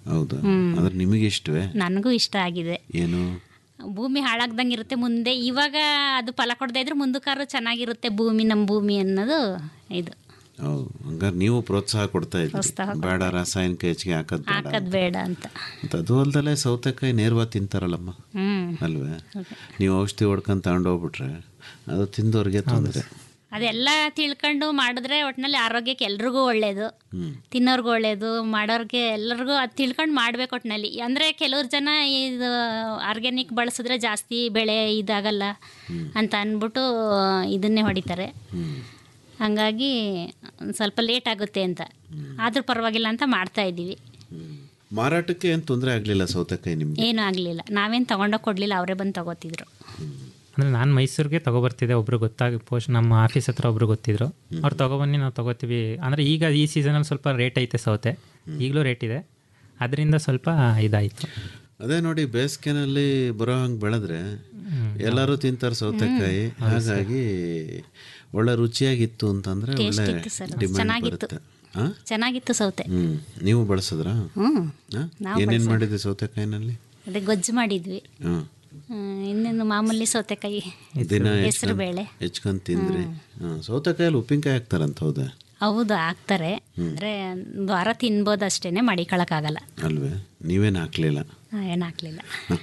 ಹೌದಾ ಅಂದ್ರೆ ನಿಮಗೆ ಇಷ್ಟವೇ ನನಗೂ ಇಷ್ಟ ಆಗಿದೆ ಏನು ಭೂಮಿ ಹಾಳಾಗ್ದಂಗೆ ಇರುತ್ತೆ ಮುಂದೆ ಇವಾಗ ಅದು ಫಲ ಕೊಡದೇ ಇದ್ರೆ ಮುಂದಕ್ಕಾರು ಚೆನ್ನಾಗಿರುತ್ತೆ ಭೂಮಿ ನಮ್ಮ ಭೂಮಿ ಅನ್ನೋದು ಇದು ಹೌದು ಹಂಗಾರೆ ನೀವು ಪ್ರೋತ್ಸಾಹ ಕೊಡ್ತಾ ಪ್ರೋತ್ಸಾಹ ಇದ್ದೀರಿ ಬೇಡ ರಾಸಾಯನಿಕ ಹೆಚ್ಚಿಗೆ ಹಾಕೋದು ಬೇಡ ಹಾಕೋದು ಬೇಡ ಅಂತ ಮತ್ತು ಅದು ಅಲ್ದಲೆ ಸೌತೆಕಾಯಿ ನೇರವಾಗಿ ತಿಂತಾರಲ್ಲಮ್ಮ ಹ್ಮ್ ಅಲ್ವೇ ನೀವು ಔಷಧಿ ಹೊಡ್ಕೊಂಡು ತಗೊಂಡೋಗ್ಬಿಟ್ರೆ ಅದು ತಿಂದವ್ರಿಗೆ ತೊಂದರೆ ಅದೆಲ್ಲ ತಿಳ್ಕೊಂಡು ಮಾಡಿದ್ರೆ ಒಟ್ಟಿನಲ್ಲಿ ಆರೋಗ್ಯಕ್ಕೆ ಎಲ್ರಿಗೂ ಒಳ್ಳೇದು ಹ್ಮ್. ತಿನ್ನೋರ್ಗೂ ಒಳ್ಳೇದು ಮಾಡೋರ್ಗೆ ಎಲ್ಲರಿಗೂ ಅದು ತಿಳ್ಕೊಂಡು ಮಾಡ್ಬೇಕು ಒಟ್ಟಿನಲ್ಲಿ ಅಂದರೆ ಕೆಲವ್ರು ಜನ ಇದು ಆರ್ಗ್ಯಾನಿಕ್ ಬಳಸಿದ್ರೆ ಜಾಸ್ತಿ ಬೆಳೆ ಇದಾಗಲ್ಲ ಅಂತ ಅಂದ್ಬಿಟ್ಟು ಇದನ್ನೇ ಹೊಡಿತಾರೆ ಹಂಗಾಗಿ ಒಂದ್ ಸ್ವಲ್ಪ ಲೇಟ್ ಆಗುತ್ತೆ ಅಂತ ಆದ್ರೂ ಪರವಾಗಿಲ್ಲ ಅಂತ ಮಾಡ್ತಾ ಇದ್ದೀವಿ ಮಾರಾಟಕ್ಕೆ ಏನು ತೊಂದರೆ ಆಗಲಿಲ್ಲ ಸೌತೆಕಾಯಿ ನಿಮಗೆ ಏನೂ ಆಗಲಿಲ್ಲ ನಾವೇನು ತಗೊಂಡೋಗಿ ಕೊಡಲಿಲ್ಲ ಅವರೇ ಬಂದು ತಗೋತಿದ್ರು ಅಂದರೆ ನಾನು ಮೈಸೂರಿಗೆ ತಗೊಬರ್ತಿದ್ದೆ ಒಬ್ರು ಗೊತ್ತಾಗಿ ಪೋಸ್ಟ್ ನಮ್ಮ ಆಫೀಸ್ ಹತ್ರ ಒಬ್ರು ಗೊತ್ತಿದ್ರು ಅವ್ರು ತಗೊಬನ್ನಿ ನಾವು ತಗೋತೀವಿ ಅಂದರೆ ಈಗ ಈ ಸೀಸನಲ್ಲಿ ಸ್ವಲ್ಪ ರೇಟ್ ಐತೆ ಸೌತೆ ಈಗಲೂ ರೇಟ್ ಇದೆ ಅದರಿಂದ ಸ್ವಲ್ಪ ಇದಾಯಿತು ಅದೇ ನೋಡಿ ಬೇಸಿಗೆನಲ್ಲಿ ಬರೋ ಹಂಗೆ ಬೆಳೆದ್ರೆ ಎಲ್ಲರೂ ತಿಂತಾರೆ ಸೌತೆಕಾಯಿ ಹಾಗಾಗಿ ಒಳ್ಳೆ ರುಚಿಯಾಗಿತ್ತು ಅಂತಂದ್ರೆ Taste ಒಳ್ಳೆ ಇತ್ತು sir, ಡಿಮ್ಯಾಂಡ್ ಚೆನ್ನಾಗಿತ್ತು. ಬರುತ್ತೆ ಹಾಂ ಚೆನ್ನಾಗಿತ್ತು ಸೌತೆ ಹ್ಮ್ ನೀವು ಬಳಸಿದ್ರಾ ಹ್ಞೂ ಹಾ? ನಾವು ಏನೇನ್ ಮಾಡಿದ್ರಿ ಸೌತೆಕಾಯಿನಲ್ಲಿ ಅದೇ ಗೊಜ್ಜು ಮಾಡಿದ್ವಿ ಹ್ಮ್ ಹ್ಮ್, ಇನ್ನೇನು ಮಾಮೂಲಿ ಸೌತೆಕಾಯಿ ದಿನ ಹೆಸರು ಬೇಳೆ ಹೆಚ್ಕೊಂಡ್ ತಿಂದ್ರಿ ಹ್ಮ್. ಸೌತೆಕಾಯಲ್ಲಿ ಉಪ್ಪಿನಕಾಯಿ ಹಾಕ್ತಾರಂತ ಹೌದಾ ಹೌದು ಹಾಕ್ತಾರೆ ಅಂದರೆ ಒಂದು ವಾರ ತಿನ್ಬೋದು ಅಷ್ಟೇ ಮಡಿಕೊಳಕ್ಕಾಗಲ್ಲ ಅಲ್ವೇ ನೀವೇನು ಹಾಕ್ಲಿಲ್ಲ ಏನು ಹಾಕ್ಲಿಲ್ಲ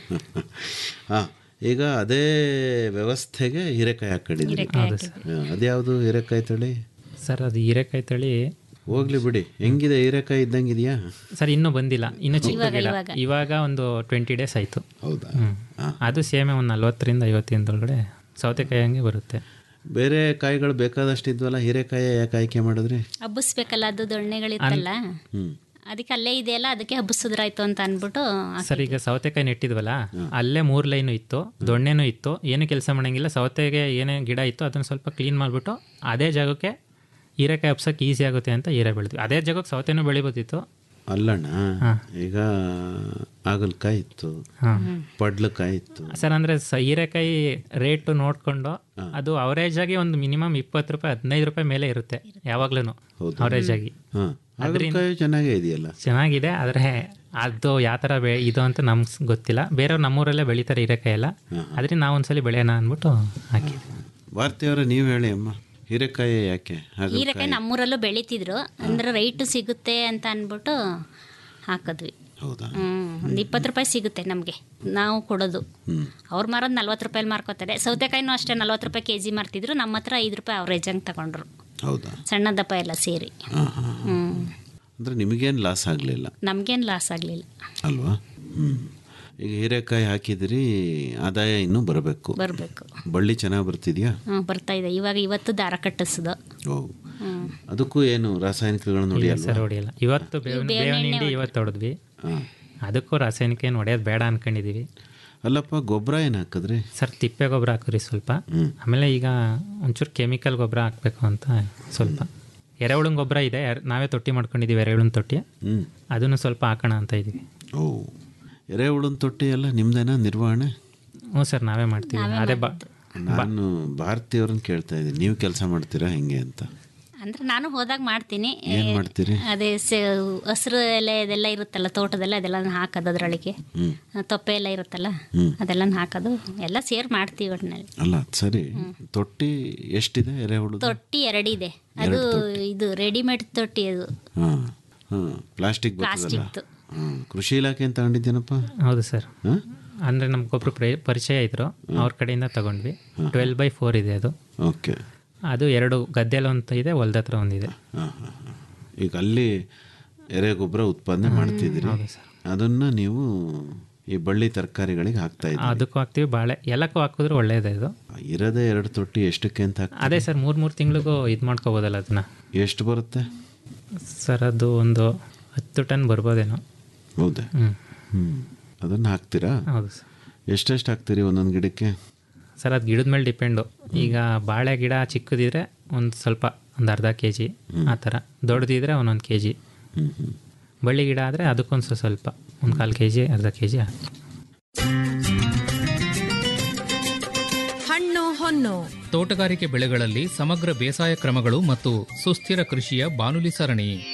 ಹಾ ಈಗ ಅದೇ ವ್ಯವಸ್ಥೆಗೆ ಹೀರೆಕಾಯಿ ಹಾಕೊಂಡಿದ್ರಿ ಹೀರೆಕಾಯಿ ಹಾ, ಅದ್ಯಾವುದು ಹೀರೆಕಾಯಿ ತಳಿ ಸರ್ ಅದು ಹೀರೆಕಾಯಿ ತಳಿ ಹೋಗ್ಲಿ ಬಿಡಿ ಹೆಂಗಿದೆ ಹೀರೆಕಾಯಿ ಇದ್ದಂಗಿದ್ಯಾ ಸರ್ ಇನ್ನೂ ಬಂದಿಲ್ಲ ಇನ್ನೂ ಚಿಕ್ಕ ಇವಾಗ, ಗಿಡ ಇವಾಗ. ಇವಾಗ ಒಂದು ಟ್ವೆಂಟಿ ಡೇಸ್ ಆಯಿತು ಹೌದಾ ಅದು ಸೇಮೆ ಒಂದು ನಲ್ವತ್ತರಿಂದ ಐವತ್ತು ದಿನದೊಳಗಡೆ ಸೌತೆಕಾಯಿ ಹಂಗೆ ಬರುತ್ತೆ ಬೇರೆ ಕಾಯಿಗಳು ಬೇಕಾದಷ್ಟು ಇದ್ವಲ್ಲ ಹೀರೆಕಾಯಿ ಯಾಕೆ ಆಯ್ಕೆ ಮಾಡಿದ್ರಿ ಹಬ್ಬಿಸ್ಬೇಕಲ್ಲ ಅದು ದೊಣ್ಣೆಗಳಿತ್ತಲ್ಲ ಹ್ಮ್ ಅದಕ್ಕೆ ಅಲ್ಲೇ ಇದೆಯಲ್ಲ ಅದಕ್ಕೆ ಹಬ್ಬಿಸಿದ್ರಾಯ್ತು ಅಂತ ಅಂದ್ಬಿಟ್ಟು ಸರ್ ಈಗ ಸೌತೆಕಾಯಿ ನೆಟ್ಟಿದ್ವಲ್ಲ ಅಲ್ಲೇ ಮೂರು ಲೈನು ಇತ್ತು ದೊಣ್ಣೆನೂ ಇತ್ತು ಏನು ಕೆಲಸ ಮಾಡಂಗಿಲ್ಲ ಸೌತೆಗೆ ಏನೇ ಗಿಡ ಇತ್ತು ಅದನ್ನು ಸ್ವಲ್ಪ ಕ್ಲೀನ್ ಮಾಡಿಬಿಟ್ಟು ಅದೇ ಜಾಗಕ್ಕೆ ಹೀರೆಕಾಯಿ ಹಬ್ಸಕ್ಕೆ ಈಸಿ ಆಗುತ್ತೆ ಅಂತ ಹೀರೆ ಬೆಳೆದ್ವಿ ಅದೇ ಜಾಗಕ್ಕೆ ಸೌತೆನೂ ಬೆಳಿಬೋದಿತ್ತು ಅಲ್ಲಣ್ಣ ಈಗ ಹಾಗಲಕಾಯಿ ಇತ್ತು ಪಡ್ಲಕಾಯಿ ಇತ್ತು ಸರ್ ಅಂದರೆ ಸ ಹೀರೆಕಾಯಿ ರೇಟು ನೋಡಿಕೊಂಡು ಅದು ಅವರೇಜ್ ಆಗಿ ಒಂದು ಮಿನಿಮಮ್ ಇಪ್ಪತ್ತು ರೂಪಾಯಿ ಹದಿನೈದು ರೂಪಾಯಿ ಮೇಲೆ ಇರುತ್ತೆ ಯಾವಾಗ್ಲೂ ಅವರೇಜ್ ಆಗಿ ಹಾ ಹಾಗಲಕಾಯಿ ಚೆನ್ನಾಗೇ ಇದೆಯಲ್ಲ ಚೆನ್ನಾಗಿದೆ ಆದರೆ ಅದು ಯಾವ ಥರ ಬೆ ಇದು ಅಂತ ನಮ್ಗೆ ಗೊತ್ತಿಲ್ಲ ಬೇರೆಯವ್ರು ನಮ್ಮೂರಲ್ಲೇ ಬೆಳಿತಾರೆ ಹೀರೆಕಾಯಿ ಎಲ್ಲ ಅದರಿಂದ ನಾವು ಒಂದ್ಸಲಿ ಬೆಳೆಯೋಣ ಅಂದ್ಬಿಟ್ಟು ಹಾಕಿದ್ವಿ ಭಾರತೀಯವರ ನೀವು ಹೇಳಿ ಅಮ್ಮ ಹೀರೆಕಾಯಿ ಯಾಕೆ ಹಾಗಲಕಾಯಿ ಹೀರೆಕಾಯಿ ನಮ್ಮೂರಲ್ಲೂ ಬೆಳಿತಿದ್ರು ಅಂದ್ರೆ ರೈಟು ಸಿಗುತ್ತೆ ಅಂತ ಅಂದ್ಬಿಟ್ಟು ಹಾಕಿದ್ವಿ ಹೌದಾ ಹ್ಮ್ ಒಂದು ಇಪ್ಪತ್ತು ರೂಪಾಯಿ ಸಿಗುತ್ತೆ ನಮಗೆ ನಾವು ಕೊಡೋದು ಹ್ಮ್ ಅವ್ರು ಮಾರೋದು ನಲ್ವತ್ತು ರೂಪಾಯಿ ಮಾರ್ಕೋತಾರೆ ಸೌತೆಕಾಯಿನೂ ಅಷ್ಟೇ ನಲ್ವತ್ತು ರೂಪಾಯಿ ಕೆ ಜಿ ಮಾರ್ತಿದ್ರು ನಮ್ಮ ಹತ್ರ ಐದು ರೂಪಾಯಿ ಅವರೇಜ್ ಹಂಗೆ ತಗೊಂಡ್ರು ಹೌದಾ ಸಣ್ಣ ದಪ್ಪ ಎಲ್ಲ ಸೇರಿ ಹಾ ಹಾ ಹ್ಞೂ ಅಂದ್ರೆ ನಿಮಗೇನು ಲಾಸ್ ಆಗಲಿಲ್ಲ ನಮಗೇನು ಲಾಸ್ ಆಗಲಿಲ್ಲ ಅಲ್ವಾ ಹ್ಮ್ ಈಗ ಹೀರೆಕಾಯಿ ಹಾಕಿದ್ರಿ ಆದಾಯ ಇನ್ನೂ ಬರಬೇಕು ಬರಬೇಕು ಬಳ್ಳಿ ಚೆನ್ನಾಗಿ ಬರ್ತಿದ್ಯಾ ಹ್ಞೂ ಬರ್ತಾ ಇದೆ ಇವಾಗ ಇವತ್ತು ದಾರ ಕಟ್ಟಿಸೋದು ಓ ಹ್ಞೂ ಅದಕ್ಕೂ ಏನು ರಾಸಾಯನಿಕಗಳನ್ನು ಇಲ್ಲ ಹೊಡಿಯಲ್ವಾ ಸರ್ ಹೊಡಿಯಲ್ಲ ಇವತ್ತು ಬೇವಿನ ಬೇವಿನ ಹಿಂಡಿ ಇವತ್ತು ಹೊಡೆದ್ವಿ ಹಾಂ ಅದಕ್ಕೂ ರಾಸಾಯನಿಕ ಏನು ಹೊಡೆಯೋದು ಬೇಡ ಅನ್ಕೊಂಡಿದೀವಿ ಅಲ್ಲಪ್ಪ ಗೊಬ್ಬರ ಏನು ಹಾಕಿದ್ರಿ ಸರ್ ತಿಪ್ಪೆ ಗೊಬ್ಬರ ಹಾಕಿರಿ ಸ್ವಲ್ಪ ಆಮೇಲೆ ಈಗ ಒಂಚೂರು ಕೆಮಿಕಲ್ ಗೊಬ್ಬರ ಹಾಕಬೇಕು ಅಂತ ಸ್ವಲ್ಪ ಎರೆಹುಳಿನ ಗೊಬ್ಬರ ಇದೆ ಯಾರ್- ನಾವೇ ತೊಟ್ಟಿ ಮಾಡ್ಕೊಂಡಿದ್ದೀವಿ ಎರೆಹುಳಿನ ತೊಟ್ಟಿ ಹ್ಞೂ ಅದನ್ನು ಸ್ವಲ್ಪ ಹಾಕೋಣ ಅಂತ ಇದ್ದೀವಿ ಓ ಎರೆಹುಳನ ತೊಟ್ಟಿ ಎಲ್ಲ ನಿಮ್ದೇನಾ ನಿರ್ವಹಣೆ ಹ್ಞೂ ಸರ್ ನಾವೇ ಮಾಡ್ತೀವಿ ಅದೇ ಬಾ ನಾನು ಭಾರತೀಯವ್ರನ್ನ ಕೇಳ್ತಾ ಇದ್ದೀನಿ ನೀವು ಕೆಲಸ ಮಾಡ್ತೀರಾ ಹೆಂಗೆ ಅಂತ ಅಂದ್ರೆ ನಾನು ಹೋದಾಗ ಮಾಡ್ತೀನಿ ಏನು ಮಾಡ್ತೀರಿ ಅದೇ ಹಸಿರು ಎಲೆ ಇದೆಲ್ಲ ಇರುತ್ತಲ್ಲ ತೋಟದಲ್ಲ ಅದೆಲ್ಲ ಹಾಕೋದು ಅದರೊಳಗೆ ಹ್ಞೂ ತೊಪ್ಪೆ ಎಲ್ಲ ಇರುತ್ತಲ್ಲ ಹ್ಮ್. ಅದೆಲ್ಲ ಹಾಕೋದು ಎಲ್ಲ ಸೇರ್ ಮಾಡ್ತೀವಿ ಒಟ್ಟಿನಲ್ಲಿ ಅಲ್ಲ ಅದ್ ಸರಿ ತೊಟ್ಟಿ ಎಷ್ಟಿದೆ ಎರೆಹುಳು ತೊಟ್ಟಿ ಎರಡಿದೆ ಅದು ಇದು ರೆಡಿಮೇಡ್ ತೊಟ್ಟಿ ಅದು ಹಾಂ ಹಾಂ ಪ್ಲಾಸ್ಟಿಕ್ ಬರ್ತದಲ್ಲ ಪ್ಲಾಸ್ಟಿಕ್ದು ಹಾಂ ಕೃಷಿ ಇಲಾಖೆ ಅಂತ ತಗೊಂಡಿದ್ದೇನಪ್ಪ ಹೌದು ಸರ್ ಹಾಂ ಅಂದರೆ ನಮ್ಗೊಬ್ರು ಪ್ರ- ಪರಿಚಯ ಇದ್ರು ಅವ್ರ ಕಡೆಯಿಂದ ತಗೊಂಡ್ವಿ ಟ್ವೆಲ್ ಬೈ ಫೋರ್ ಇದೆ ಅದು ಓಕೆ ಅದು ಎರಡು ಗದ್ದೆಲ್ಲ ಅಂತ ಇದೆ ಹೊಲ್ದ ಹತ್ರ ಒಂದಿದೆ ಹಾಂ ಹಾಂ ಹಾಂ ಈಗ ಅಲ್ಲಿ ಎರೆಗೊಬ್ಬರ ಉತ್ಪಾದನೆ ಮಾಡ್ತಿದ್ದೀರಿ ಅದನ್ನು ನೀವು ಈ ಬಳ್ಳಿ ತರಕಾರಿಗಳಿಗೆ ಹಾಕ್ತಾ ಇದ್ದೀರಿ ಅದಕ್ಕೂ ಹಾಕ್ತೀವಿ ಬಾಳೆ ಎಲ್ಲಕ್ಕೂ ಹಾಕಿದ್ರೆ ಒಳ್ಳೇದೇ ಇದು ಇರೋದೇ ಎರಡು ತೊಟ್ಟಿ ಎಷ್ಟಕ್ಕೆ ಅಂತ ಹಾಕ್ತೀರಿ? ಅದೇ ಸರ್ ಮೂರು ಮೂರು ತಿಂಗಳಿಗೂ ಇದು ಮಾಡ್ಕೋಬೋದಲ್ಲ ಅದನ್ನ ಎಷ್ಟು ಬರುತ್ತೆ ಸರ್ ಅದು ಒಂದು ಹತ್ತು ಟನ್ ಬರ್ಬೋದೇನೋ ಹೌದಾ ಹ್ಞೂ ಹ್ಞೂ ಅದನ್ನು ಹಾಕ್ತೀರಾ ಹೌದು ಸರ್ ಎಷ್ಟೆಷ್ಟು ಹಾಕ್ತೀರಿ ಒಂದೊಂದು ಗಿಡಕ್ಕೆ ಸರ್ ಅದು ಗಿಡದ ಮೇಲೆ ಡಿಪೆಂಡು ಈಗ ಬಾಳೆ ಗಿಡ ಚಿಕ್ಕದಿದ್ರೆ ಒಂದು ಸ್ವಲ್ಪ ಒಂದು ಅರ್ಧ ಕೆ ಜಿ ಆ ಥರ ದೊಡ್ಡದಿದ್ರೆ ಒಂದೊಂದು ಕೆ ಜಿ ಹ್ಞೂ ಹ್ಞೂ ಬಳ್ಳಿ ಗಿಡ ಆದರೆ ಅದಕ್ಕೊಂದು ಸ್ವಲ್ಪ ಸ್ವಲ್ಪ ಒಂದು ಕಾಲು ಕೆ ಜಿ ಅರ್ಧ ಕೆ ಜಿ ಹಾಕಿ ಹಣ್ಣು ಹೊನ್ನು ತೋಟಗಾರಿಕೆ ಬೆಳೆಗಳಲ್ಲಿ ಸಮಗ್ರ ಬೇಸಾಯ ಕ್ರಮಗಳು ಮತ್ತು ಸುಸ್ಥಿರ ಕೃಷಿಯ ಬಾನುಲಿ ಸರಣಿ